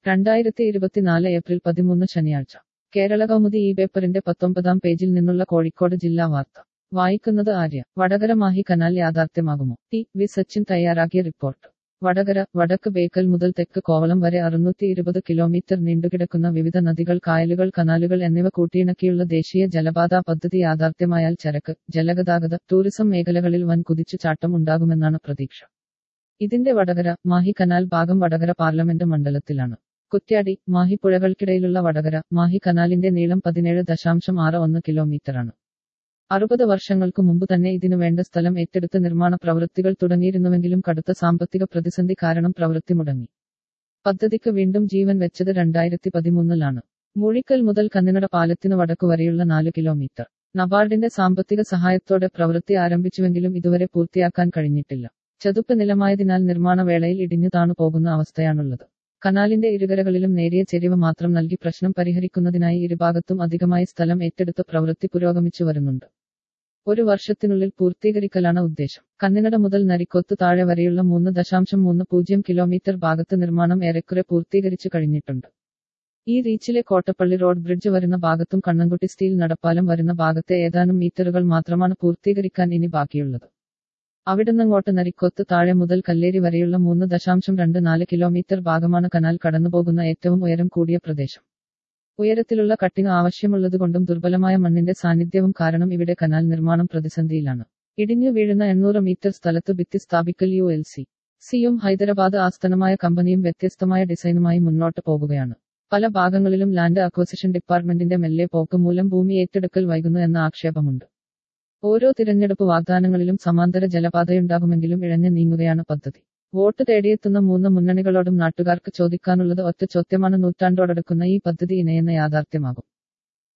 രണ്ടായിരത്തി ഇരുപത്തിനാല് ഏപ്രിൽ പതിമൂന്ന് ശനിയാഴ്ച കേരള കൗമുദി ഈ പേപ്പറിന്റെ പത്തൊമ്പതാം പേജിൽ നിന്നുള്ള കോഴിക്കോട് ജില്ലാ വാർത്ത വായിക്കുന്നത് ആര്യ വടകര മാഹി കനാൽ യാഥാർത്ഥ്യമാകുമോ ടി വി സച്ചിൻ തയ്യാറാക്കിയ റിപ്പോർട്ട് വടകര വടക്ക് ബേക്കൽ മുതൽ തെക്ക് കോവളം വരെ അറുന്നൂറ്റി ഇരുപത് കിലോമീറ്റർ നീണ്ടുകിടക്കുന്ന വിവിധ നദികൾ കായലുകൾ കനാലുകൾ എന്നിവ കൂട്ടിയിണക്കിയുള്ള ദേശീയ ജലപാത പദ്ധതി യാഥാർത്ഥ്യമായാൽ ചരക്ക് ജലഗതാഗത ടൂറിസം മേഖലകളിൽ വൻ കുതിച്ചുചാട്ടം ഉണ്ടാകുമെന്നാണ് പ്രതീക്ഷ ഇതിന്റെ വടകര മാഹി കനാൽ ഭാഗം വടകര പാർലമെന്റ് മണ്ഡലത്തിലാണ് കുറ്റ്യാടി മാഹി പുഴകൾക്കിടയിലുള്ള വടകര മാഹി കനാലിന്റെ നീളം പതിനേഴ് ദശാംശം ആറ് ഒന്ന് കിലോമീറ്ററാണ് അറുപത് വർഷങ്ങൾക്കു മുമ്പ് തന്നെ ഇതിനു വേണ്ട സ്ഥലം ഏറ്റെടുത്ത് നിർമ്മാണ പ്രവൃത്തികൾ തുടങ്ങിയിരുന്നുവെങ്കിലും കടുത്ത സാമ്പത്തിക പ്രതിസന്ധി കാരണം പ്രവൃത്തി മുടങ്ങി പദ്ധതിക്ക് വീണ്ടും ജീവൻ വെച്ചത് രണ്ടായിരത്തി പതിമൂന്നിലാണ് മൂഴിക്കൽ മുതൽ കന്നിനട പാലത്തിനു വടക്കു വരെയുള്ള നാല് കിലോമീറ്റർ നബാർഡിന്റെ സാമ്പത്തിക സഹായത്തോടെ പ്രവൃത്തി ആരംഭിച്ചുവെങ്കിലും ഇതുവരെ പൂർത്തിയാക്കാൻ കഴിഞ്ഞിട്ടില്ല ചതുപ്പ് നിലമായതിനാൽ നിർമ്മാണ വേളയിൽ ഇടിഞ്ഞു താണു പോകുന്ന അവസ്ഥയാണുള്ളത് കനാലിന്റെ ഇരുകരകളിലും നേരിയ ചെരിവ് മാത്രം നൽകി പ്രശ്നം പരിഹരിക്കുന്നതിനായി ഇരുഭാഗത്തും അധികമായി സ്ഥലം ഏറ്റെടുത്ത് പ്രവൃത്തി പുരോഗമിച്ചു വരുന്നുണ്ട് ഒരു വർഷത്തിനുള്ളിൽ പൂർത്തീകരിക്കലാണ് ഉദ്ദേശം കന്നിനട മുതൽ നരിക്കൊത്ത് താഴെ വരെയുള്ള മൂന്ന് ദശാംശം മൂന്ന് പൂജ്യം കിലോമീറ്റർ ഭാഗത്ത് നിർമ്മാണം ഏറെക്കുറെ പൂർത്തീകരിച്ചു കഴിഞ്ഞിട്ടുണ്ട് ഈ റീച്ചിലെ കോട്ടപ്പള്ളി റോഡ് ബ്രിഡ്ജ് വരുന്ന ഭാഗത്തും കണ്ണൻകുട്ടി സ്റ്റീൽ നടപ്പാലം വരുന്ന ഭാഗത്തെ ഏതാനും മീറ്ററുകൾ മാത്രമാണ് പൂർത്തീകരിക്കാൻ ഇനി ബാക്കിയുള്ളത് അവിടുന്നങ്ങോട്ട് നരിക്കൊത്ത് താഴെ മുതൽ കല്ലേരി വരെയുള്ള മൂന്ന് ദശാംശം രണ്ട് നാല് കിലോമീറ്റർ ഭാഗമാണ് കനാൽ കടന്നുപോകുന്ന ഏറ്റവും ഉയരം കൂടിയ പ്രദേശം ഉയരത്തിലുള്ള കട്ടിങ് ആവശ്യമുള്ളതുകൊണ്ടും ദുർബലമായ മണ്ണിന്റെ സാന്നിധ്യവും കാരണം ഇവിടെ കനാൽ നിർമ്മാണം പ്രതിസന്ധിയിലാണ് ഇടിഞ്ഞു വീഴുന്ന എണ്ണൂറ് മീറ്റർ സ്ഥലത്ത് ഭിത്തി സ്ഥാപിക്കൽ യു എൽ സി സിയും ഹൈദരാബാദ് ആസ്ഥാനമായ കമ്പനിയും വ്യത്യസ്തമായ ഡിസൈനുമായി മുന്നോട്ട് പോകുകയാണ് പല ഭാഗങ്ങളിലും ലാൻഡ് അക്വസിഷൻ ഡിപ്പാർട്ട്മെന്റിന്റെ മെല്ലെ പോക്ക് മൂലം ഭൂമി ഏറ്റെടുക്കൽ വൈകുന്നു എന്ന ആക്ഷേപമുണ്ട് ഓരോ തിരഞ്ഞെടുപ്പ് വാഗ്ദാനങ്ങളിലും സമാന്തര ജലപാതയുണ്ടാകുമെങ്കിലും ഇഴഞ്ഞു നീങ്ങുകയാണ് പദ്ധതി വോട്ട് തേടിയെത്തുന്ന മൂന്ന് മുന്നണികളോടും നാട്ടുകാർക്ക് ചോദിക്കാനുള്ളത് ഒറ്റ ചോദ്യമാണ് നൂറ്റാണ്ടോടടുക്കുന്ന ഈ പദ്ധതി ഇണയെന്ന യാഥാർത്ഥ്യമാകും